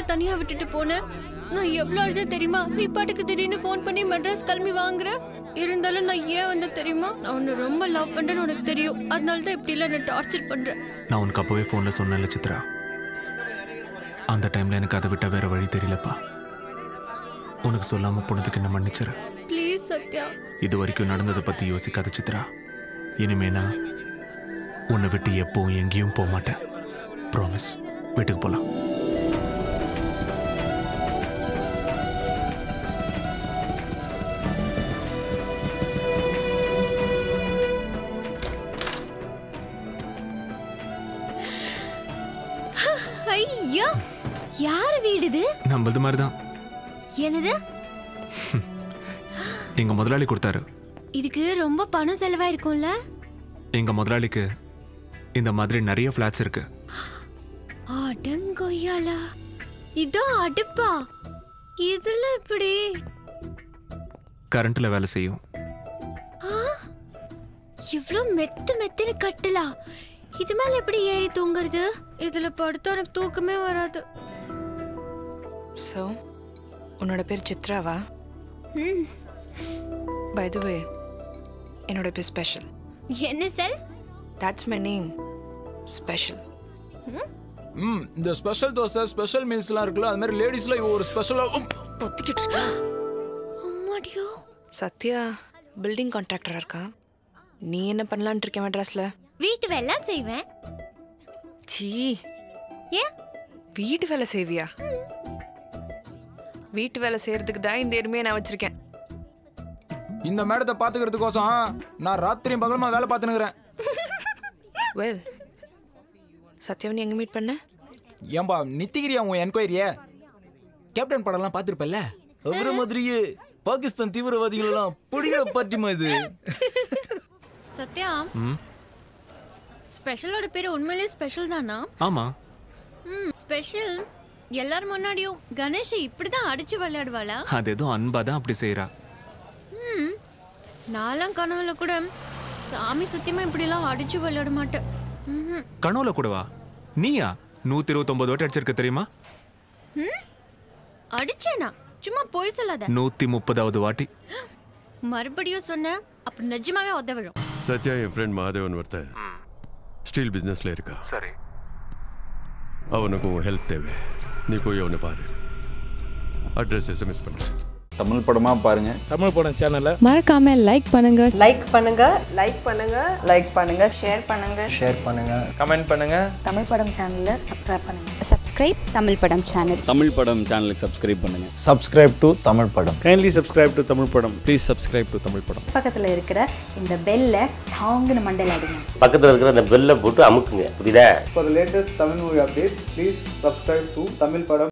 தனியா விட்டுட்டு போனேன் நான் எவ்வளவு அழுத தெரியுமா நீ பாட்டுக்கு திடீர்னு ஃபோன் பண்ணி மெட்ராஸ் கிளம்பி வாங்குற இருந்தாலும் நான் ஏன் வந்த தெரியுமா நான் உன்னை ரொம்ப லவ் பண்றேன்னு உனக்கு தெரியும் அதனால தான் இப்படி எல்லாம் நான் டார்ச்சர் பண்றேன் நான் உனக்கு அப்போவே ஃபோனில் சொன்னேன்ல சித்ரா அந்த டைமில் எனக்கு அதை விட்ட வேற வழி தெரியலப்பா உனக்கு சொல்லாமல் போனதுக்கு என்ன மன்னிச்சிரு ப்ளீஸ் சத்யா இது வரைக்கும் நடந்ததை பற்றி யோசிக்காத சித்ரா இனிமே நான் உன்னை விட்டு எப்பவும் எங்கேயும் போக மாட்டேன் ப்ராமிஸ் வீட்டுக்கு போகலாம் ஐயா யார் வீடு இது நம்மளது மாதிரி தான் என்னது எங்கள் முதலாளி கொடுத்தாரு இதுக்கு ரொம்ப பணம் செலவாயிருக்கும்ல எங்கள் முதலாளிக்கு இந்த மாதிரி நிறைய ஃப்ளாட்ஸ் இருக்கு அடங்கொய்யாலா இதோ அடுப்பா இதுல இப்படி கரண்ட்டில் வேலை செய்யும் இவ்ளோ மெத்து மெத்துன்னு கட்டலா இது மேல எப்படி ஏறி தூங்குறது இதுல படுத்தா எனக்கு தூக்கமே வராது ஸோ உன்னோட பேர் சித்ராவா ம், பை த வே என்னோட பேர் ஸ்பெஷல் என்ன செல் தட்ஸ் மை நேம் ஸ்பெஷல் ம் இந்த ஸ்பெஷல் தோசை ஸ்பெஷல் மீல்ஸ்லாம் இருக்குல்ல அது மாதிரி லேடிஸ்ல இவ ஒரு ஸ்பெஷலாக ஒத்திக்கிட்டு இருக்கா அம்மாடியோ சத்யா பில்டிங் கான்ட்ராக்டரா இருக்கா நீ என்ன பண்ணலான்ட்டு இருக்க மெட்ராஸ்ல வீட்டு வேலை செய்வேன் சீ ஏன் வீட்டு வேலை செய்வியா வீட்டு வேலை செய்யறதுக்கு தான் இந்த எருமையை நான் வச்சிருக்கேன் இந்த மேடத்தை பார்த்துக்கிறதுக்கோசம் நான் ராத்திரியும் பகலுமா வேலை பார்த்துனுக்குறேன் வெல் சத்யாவை நீ எங்க மீட் பண்ண ஏன்பா நித்திகிரியா உன் என்கொயரிய கேப்டன் படம்லாம் பார்த்துருப்பல்ல அவர மாதிரியே பாகிஸ்தான் தீவிரவாதிகளெல்லாம் பிடிக்கிற பார்ட்டிமா இது சத்யா ம் ஸ்பெஷலோட பேரு உண்மையிலேயே ஸ்பெஷல் தானா ஆமாம் ம் ஸ்பெஷல் எல்லார் முன்னாடியும் கணேஷை இப்படிதான் அடிச்சு விளையாடுவாளா அது எதுவும் அன்பாக தான் அப்படி செய்கிறா ம் நான்லாம் கனவுல கூட சாமி சத்தியமா இப்படிலாம் அடிச்சு விளையாட மாட்டேன் ம்ஹும். கனவுல கூடவா நீயா நூற்றி இருபத்தொம்பது வாட்டி அடிச்சிருக்க தெரியுமா ம்? அடிச்சேனா சும்மா போய் சொல்லாத நூற்றி முப்பதாவது வாட்டி மறுபடியும் சொன்ன அப்ப நிஜமாவே உதவிடும் சத்யா என் ஃப்ரெண்ட் மாதவன் ஒருத்தன் ஸ்டீல் பிஸ்னஸில் இருக்கா சரி அவனுக்கு உன் ஹெல்ப் தேவை நீ போய் அவனை பாரு அட்ரஸ் எஸ்எம்எஸ் பண்ணுறேன் தமிழ் படமாக பாருங்கள் தமிழ் படம் சேனல்ல மறக்காம லைக் பண்ணுங்க லைக் பண்ணுங்க லைக் பண்ணுங்க லைக் பண்ணுங்க ஷேர் பண்ணுங்க ஷேர் பண்ணுங்கள் கமெண்ட் பண்ணுங்க தமிழ் படம் சேனல்ல சப்ஸ்கிரைப் பண்ணுங்க சப்ஸ்கிரைப் தமிழ் படம் சேனல் தமிழ் படம் சேனலுக்கு சப்ஸ்கிரைப் பண்ணுங்க சப்ஸ்கிரைப் டு தமிழ் படம் கைண்ட்லி சப்ஸ்கிரைப் டு தமிழ் படம் ப்ளீஸ் சப்ஸ்கிரைப் டு தமிழ் படம் பக்கத்துல இருக்கிற இந்த பெல்ல டாங்குன்னு மண்டையில அடிங்க பக்கத்தில் இருக்கிற அந்த பெல்லை போட்டு அமுக்குங்க புரியுதா for latest Tamil movie updates please subscribe to Tamil படம்